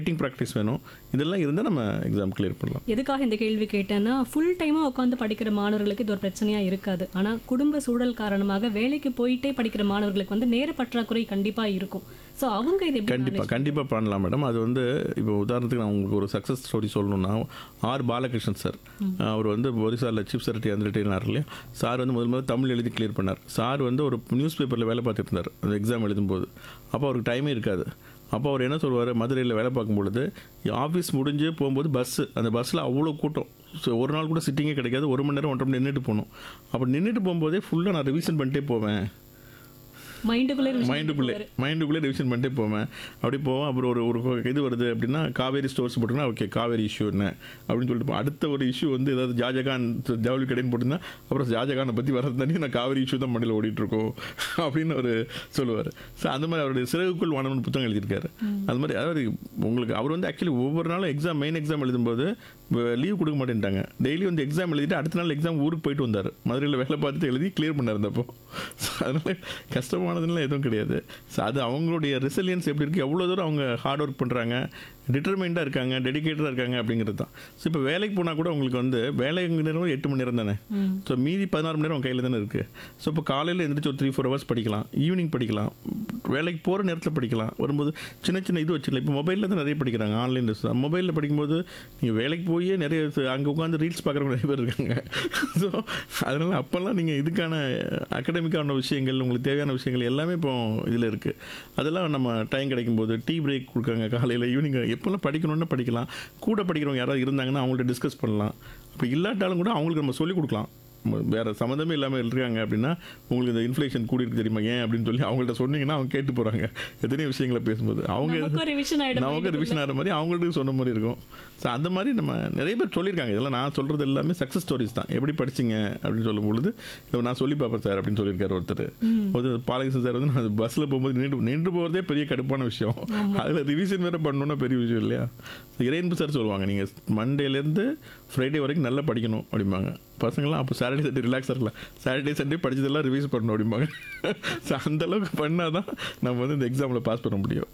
Writing practice வேணும் இதெல்லாம் இருந்தால் நம்ம எக்ஸாம் கிளியர் பண்ணலாம் எதுக்காக இந்த கேள்வி கேட்டேன்னா ஃபுல் டைமாக உட்காந்து படிக்கிற மாணவர்களுக்கு இது ஒரு பிரச்சனையாக இருக்காது ஆனால் குடும்ப சூழல் காரணமாக வேலைக்கு போயிட்டே படிக்கிற மாணவர்களுக்கு வந்து நேர பற்றாக்குறை கண்டிப்பாக இருக்கும் ஸோ அவங்க இது எப்படி கண்டிப்பாக கண்டிப்பாக பண்ணலாம் மேடம் அது வந்து இப்போ உதாரணத்துக்கு நான் உங்களுக்கு ஒரு சக்ஸஸ் ஸ்டோரி சொல்லணும்னா ஆர் பாலகிருஷ்ணன் சார் அவர் வந்து ஒரிசாவில் சீஃப் செக்ரட்டரி அந்த ரிட்டைனார் இல்லையா சார் வந்து முதல் முதல்ல தமிழ் எழுதி கிளியர் பண்ணார் சார் வந்து ஒரு நியூஸ் பேப்பரில் வேலை பார்த்துட்டு இருந்தார் அந்த எக்ஸாம் எழுதும்போது அப்போ அவருக்கு டைமே இருக்காது அப்போ அவர் என்ன சொல்லுவார் மதுரையில் வேலை பார்க்கும் பொழுது ஆஃபீஸ் முடிஞ்சு போகும்போது பஸ்ஸு அந்த பஸ்ஸில் அவ்வளோ கூட்டம் ஸோ ஒரு நாள் கூட சிட்டிங்கே கிடைக்காது ஒரு மணி நேரம் ஒன்றரை மணி நேரம் நின்றுட்டு போகணும் அப்போ நின்றுட்டு போகும்போதே ஃபுல்லாக நான் ரிவிஷன் பண்ணிட்டே போவேன் மைண்டுக்குள்ளே மைண்டுக்குள்ளே மைண்டுக்குள்ளே ரிவிஷன் பண்ணிட்டே போவேன் அப்படி போவோம் அப்புறம் ஒரு ஒரு இது வருது அப்படின்னா காவேரி ஸ்டோர்ஸ் போட்டோம்னா ஓகே காவேரி இஷ்யூ என்ன அப்படின்னு சொல்லிட்டு போ- அடுத்த ஒரு இஷ்யூ வந்து ஏதாவது ஜாஜகான் ஜவுளி கடைன்னு போட்டிருந்தா அப்புறம் ஷாஜகானை பற்றி வரது தண்ணி நான் காவேரி இஷ்யூ தான் மண்டியில் ஓடிட்டுருக்கோம் அப்படின்னு ஒரு சொல்லுவார் ஸோ அந்த மாதிரி அவருடைய சிறகுக்குள் வானவன் புத்தகம் எழுதியிருக்காரு அது மாதிரி அதாவது உங்களுக்கு அவர் வந்து ஆக்சுவலி ஒவ்வொரு நாளும் எக்ஸாம் மெயின் எக்ஸாம் எழுதும்போது லீவ் கொடுக்க மாட்டேன்ட்டாங்க டெய்லி வந்து எக்ஸாம் எழுதிட்டு அடுத்த நாள் எக்ஸாம் ஊருக்கு போயிட்டு வந்தார் மதுரையில் வேலை பார்த்துட்டு எழுதி கிளியர் பண்ணார் இருந்தப்போ ஸோ அதனால் கஷ்டமானதுலாம் எதுவும் கிடையாது ஸோ அது அவங்களுடைய ரெசிலியன்ஸ் எப்படி இருக்குது எவ்வளோ தூரம் அவங்க ஹார்ட் ஒர்க் பண்ணுறாங்க டிட்டர்மைண்டாக இருக்காங்க டெடிகேட்டடாக இருக்காங்க அப்படிங்கிறது தான் ஸோ இப்போ வேலைக்கு போனால் கூட உங்களுக்கு வந்து வேலை நேரம் எட்டு மணி நேரம் தானே ஸோ மீதி பதினாறு மணி நேரம் உங்கள் கையில் தானே இருக்குது ஸோ இப்போ காலையில் எழுந்திரிச்சு ஒரு த்ரீ ஃபோர் ஹவர்ஸ் படிக்கலாம் ஈவினிங் படிக்கலாம் வேலைக்கு போகிற நேரத்தில் படிக்கலாம் வரும்போது சின்ன சின்ன இது வச்சுக்கலாம் இப்போ மொபைலில் தான் நிறைய படிக்கிறாங்க ஆன்லைன் தான் மொபைலில் படிக்கும்போது நீங்கள் வேலைக்கு போய் நிறைய அங்கே உட்காந்து ரீல்ஸ் பார்க்குறவங்க நிறைய பேர் இருக்காங்க ஸோ அதனால் அப்போல்லாம் நீங்கள் இதுக்கான அகடமிக்கான விஷயங்கள் உங்களுக்கு தேவையான விஷயங்கள் எல்லாமே இப்போ இதில் இருக்குது அதெல்லாம் நம்ம டைம் கிடைக்கும்போது டீ பிரேக் கொடுக்காங்க காலையில் ஈவினிங் எப்போல்லாம் படிக்கணும்னா படிக்கலாம் கூட படிக்கிறவங்க யாராவது இருந்தாங்கன்னா அவங்கள்ட்ட டிஸ்கஸ் பண்ணலாம் அப்படி இல்லாட்டாலும் கூட அவங்களுக்கு நம்ம சொல்லிக் கொடுக்கலாம் ம- வேற சம்மந்தமே இல்லாமல் இருக்காங்க அப்படின்னா உங்களுக்கு இந்த இன்ஃப்ளேஷன் கூடியிருக்கு தெரியுமா ஏன் அப்படின்னு சொல்லி அவங்கள்ட்ட சொன்னீங்கன்னா அவங்க கேட்டு போகிறாங்க எத்தனையோ விஷயங்களை பேசும்போது அவங்க நமக்கும் ரிவிஷன் ஆகிடும் நமக்கு ரிவிஷன் ஆகிற மாதிரி அவங்களுக்கு சொன்ன மாதிரி இருக்கும் ஸோ அந்த மாதிரி நம்ம நிறைய பேர் சொல்லியிருக்காங்க இதெல்லாம் நான் சொல்கிறது எல்லாமே சக்ஸஸ் ஸ்டோரிஸ் தான் எப்படி படிச்சீங்க அப்படின்னு சொல்லும் பொழுது இதை நான் சொல்லி பார்ப்பேன் சார் அப்படின்னு சொல்லியிருக்காரு ஒருத்தர் ஒரு பாலகிருஷ்ணன் சார் வந்து நான் பஸ்ஸில் போகும்போது நின்று நின்று போகிறதே பெரிய கடுப்பான விஷயம் அதில் ரிவிஷன் வேறு பண்ணணும்னா பெரிய விஷயம் இல்லையா இறையன்பு சார் சொல்லுவாங்க நீங்கள் மண்டேலேருந்து ஃப்ரைடே வரைக்கும் நல்லா படிக்கணும் அப்படிம்பாங்க பசங்களாம் அப்போ சாட்டர்டே சண்டே ரிலாக்ஸாக இருக்கலாம் சாட்டர்டே சண்டே படிச்சதெல்லாம் ரிவைஸ் பண்ணணும் அப்படிம்பாங்க ஸோ அந்த அளவுக்கு பண்ணால் தான் நம்ம வந்து இந்த எக்ஸாமில் பாஸ் பண்ண முடியும்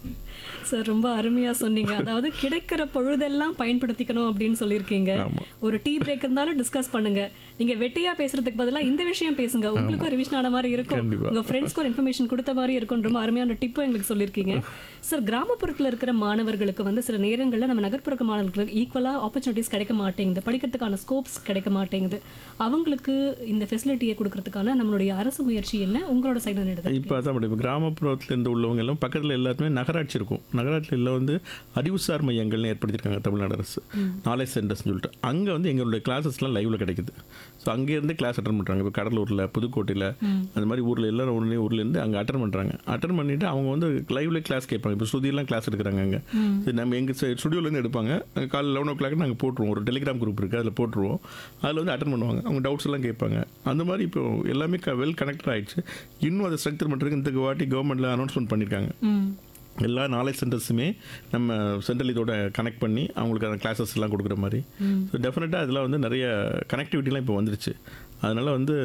சார் ரொம்ப அருமையா சொன்னீங்க அதாவது கிடைக்கிற பொழுதெல்லாம் பயன்படுத்திக்கணும் அப்படின்னு சொல்லியிருக்கீங்க ஆமா. ஒரு டீ பிரேக் இருந்தாலும் டிஸ்கஸ் பண்ணுங்க நீங்க வெட்டியா பேசுறதுக்கு பதிலா இந்த விஷயம் பேசுங்க உங்களுக்கு ஒரு ரிவிஷன் ஆன மாதிரி இருக்கும் கண்டிப்பா. உங்க ஃப்ரெண்ட்ஸ்க்கு ஒரு இன்ஃபர்மேஷன் கொடுத்த மாதிரி இருக்கும் ரொம்ப அருமையான டிப்பும் எங்களுக்கு சொல்லியிருக்கீங்க சார் கிராமப்புறத்துல இருக்கிற மாணவர்களுக்கு வந்து சில நேரங்கள்ல நம்ம நகர்ப்புற மாணவர்களுக்கு ஈக்குவலா ஆப்பர்ச்சுனிட்டிஸ் கிடைக்க மாட்டேங்குது படிக்கிறதுக்கான ஸ்கோப்ஸ் கிடைக்க மாட்டேங்குது அவங்களுக்கு இந்த ஃபெசிலிட்டியை கொடுக்கறதுக்கான நம்மளுடைய அரசு முயற்சி என்ன உங்களோட சைடு எடுத்து இப்போ அதான் மேடம் இப்போ கிராமப்புறத்துலேருந்து உள்ளவங்க எல்லாம் பக்கத்தில் எல்லாத்துமே நகராட்சி இருக்கும் நகராட்சியில் வந்து அறிவுசார் மையங்கள்னு ஏற்படுத்தியிருக்காங்க தமிழ்நாடு அரசு நாலேஜ் சென்டர்ஸ்னு சொல்லிட்டு அங்கே வந்து எங்களுடைய கிளாஸஸ்லாம் லைவில் கிடைக்குது ஸோ அங்கேருந்து கிளாஸ் அட்டன் பண்ணுறாங்க இப்போ கடலூரில் புதுக்கோட்டையில் அந்த மாதிரி ஊரில் எல்லாரும் ஒன்று ஊர்லேருந்து அங்கே அட்டன் பண்ணுறாங்க அட்டன் பண்ணிவிட்டு அவங்க வந்து லைவ்ல கிளாஸ் கேட்பாங்க இப்போ ஸ்ருதியெல்லாம் கிளாஸ் எடுக்கிறாங்க அங்கே சரி, நம்ம எங்கள் ஸ்டுடியோலேருந்து எடுப்பாங்க காலையில் லெவன் ஓ கிளாக் நாங்கள் போட்டுருவோம் ஒரு டெலிகிராம் குரூப் இருக்குது அதில் போட்டுருவோம் அதில் வந்து அட்டன் பண்ணுவாங்க அவங்க டவுட்ஸ் எல்லாம் கேட்பாங்க அந்த மாதிரி இப்போ எல்லாமே வெல் கனெக்டட் ஆயிடுச்சு இன்னும் அதை ஸ்ட்ரக்சர் பண்ணுறதுக்கு இந்த வாட்டி கவர்மெண்ட்டில் அனௌன்ஸ்மெண்ட் பண்ணியிருக்காங்க ம் எல்லா நாலேஜ் சென்டர்ஸுமே நம்ம சென்ட்ரல் இதோட கனெக்ட் பண்ணி அவங்களுக்கு அந்த கிளாஸஸ் எல்லாம் கொடுக்குற மாதிரி ஸோ டெஃபினட்டாக அதில் வந்து நிறைய கனெக்டிவிட்டிலாம் இப்போ வந்துருச்சு அதனால் வந்து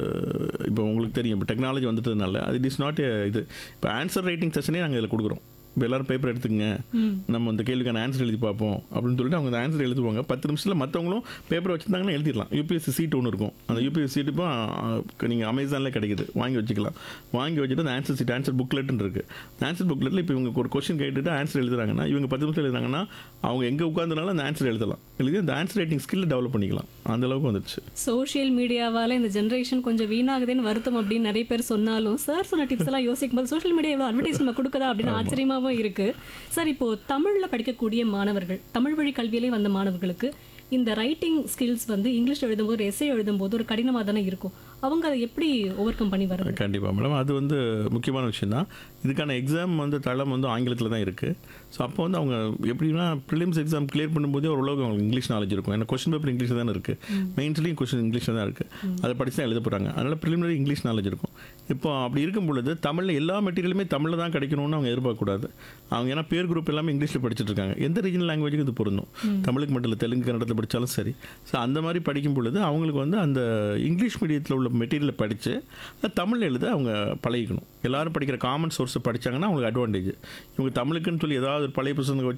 இப்போ உங்களுக்கு தெரியும் இப்போ டெக்னாலஜி வந்துட்டதுனால அது இட் இஸ் நாட் இது இப்போ ஆன்சர் ரைட்டிங் செஷனே நாங்கள் இதில் கொடுக்குறோம் இப்போ எல்லாரும் பேப்பர் எடுத்துக்கங்க நம்ம அந்த கேள்விக்கான ஆன்சர் எழுதி பார்ப்போம் அப்படின்னு சொல்லிட்டு அவங்க அந்த ஆன்சர் எழுதுவாங்க பத்து நிமிஷத்தில் மற்றவங்களும் பேப்பர் வச்சுருந்தாங்கன்னா எழுதிடலாம் யூபிஎஸ்சி சீட் ஒன்று இருக்கும் அந்த யூபிஎஸ்சி சீட் இப்போ நீங்கள் அமேசானில் கிடைக்குது வாங்கி வச்சுக்கலாம் வாங்கி வச்சுட்டு அந்த ஆன்சர் சீட் ஆன்சர் புக்லெட்னு இருக்குது ஆன்சர் புக்லெட்டில் இப்போ இவங்க ஒரு கொஸ்டின் கேட்டுட்டு ஆன்சர் எழுதுறாங்கன்னா இவங்க பத்து நிமிஷம் எழுதுறாங்கன்னா அவங்க எங்கே உட்காந்துனாலும் அந்த ஆன்சர் எழுதலாம் எழுதி அந்த ஆன்சர் ரைட்டிங் ஸ்கில்லை டெவலப் பண்ணிக்கலாம் அந்த அளவுக்கு வந்துருச்சு சோஷியல் மீடியாவால இந்த ஜென்ரேஷன் கொஞ்சம் வீணாகுதுன்னு வருத்தம் அப்படின்னு நிறைய பேர் சொன்னாலும் சார் சொன்ன டிப்ஸ் எல்லாம் யோசிக்கும் போது சோஷியல் மீடியா எவ்வளோ அட்வர்டைஸ்மெண்ட் கொடுக்குதா அப்படின்னு ஆச்சரியமாவும் இருக்கு சார் இப்போ தமிழ்ல படிக்கக்கூடிய மாணவர்கள் தமிழ் வழி கல்வியிலே வந்த மாணவர்களுக்கு இந்த ரைட்டிங் ஸ்கில்ஸ் வந்து இங்கிலீஷ் எழுதும்போது ஒரு எஸ்ஏ எழுதும்போது ஒரு கடினமாக தானே இருக்கும் அவங்க அதை எப்படி ஓவர் கம் பண்ணி வர்றது கண்டிப்பாக மேடம் அது வந்து முக்கியமான விஷயம் தான் இதுக்கான எக்ஸாம் வந்து தளம் வந்து ஆங்கிலத்தில் தான் இருக்குது ஸோ அப்போ வந்து அவங்க எப்படின்னா ப்ரிலிம்ஸ் எக்ஸாம் கிளியர் பண்ணும்போதே ஓரளவுக்கு அவங்களுக்கு இங்கிலீஷ் நாலேஜ் இருக்கும் ஏன்னா கொஸ்டின் பேப்பர் இங்கிலீஷ் தானே இருக்குது மெயின்ஸ்லேயும் கொஸ்டின் இங்கிலீஷில் தான் இருக்குது அதை படிச்சு தான் எழுத போகிறாங்க அதனால் ப்ரிலிமினரி இங்கிலீஷ் நாலேஜ் இருக்கும் இப்போ அப்படி இருக்கும் பொழுது தமிழில் எல்லா மெட்டீரியலுமே தமிழில் தான் கிடைக்கணும்னு அவங்க எதிர்பார்க்கக்கூடாது அவங்க ஏன்னா பேர் குரூப் எல்லாமே இங்கிலீஷில் படிச்சுட்டு இருக்காங்க எந்த ரீஜனல் லாங்குவேஜுக்கு இது பொருந்தும் தமிழுக்கு மட்டும் இல்லை தெலுங்கு கன்னடத்தில் படித்தாலும் சரி ஸோ அந்த மாதிரி படிக்கும் பொழுது அவங்களுக்கு வந்து அந்த இங்கிலீஷ் மீடியத்தில் உள்ள மெட்டீரியலை படித்து தமிழ் எழுத அவங்க பழகிக்கணும் எல்லாரும் படிக்கிற காமன் சோர்ஸை படிச்சாங்கன்னா அவங்களுக்கு அட்வான்டேஜ் இவங்க தமிழுக்குன்னு சொல்லி ஏதாவது ஒரு பழைய புத்தகத்தை வச்சு